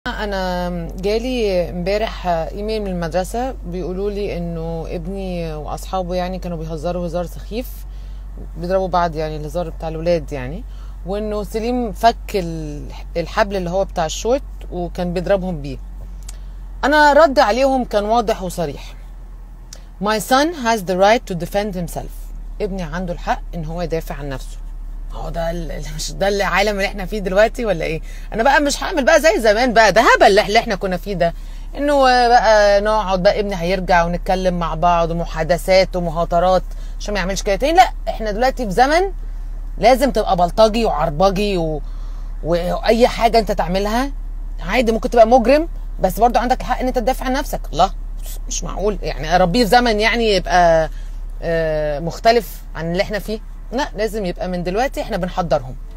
انا جالي امبارح ايميل من المدرسه بيقولوا لي انه ابني واصحابه يعني كانوا بيهزروا هزار سخيف بيضربوا بعض يعني الهزار بتاع الولاد يعني وانه سليم فك ال- الحبل اللي هو بتاع الشورت وكان بيضربهم بيه انا رد عليهم كان واضح وصريح My son has the right to defend himself ابني عنده الحق ان هو يدافع عن نفسه هو ده ال- مش ده العالم اللي احنا فيه دلوقتي ولا ايه انا بقى مش هعمل بقى زي زمان بقى ده هبل اللي احنا كنا فيه ده انه بقى نقعد بقى ابني هيرجع ونتكلم مع بعض ومحادثات ومهاترات عشان ما يعملش كده تاني لا احنا دلوقتي في زمن لازم تبقى بلطجي وعربجي و... واي حاجه انت تعملها عادي ممكن تبقى مجرم بس برضو عندك الحق ان انت تدافع عن نفسك الله مش معقول يعني اربيه في زمن يعني يبقى آه، مختلف عن اللي احنا فيه لا لازم يبقى من دلوقتي احنا بنحضرهم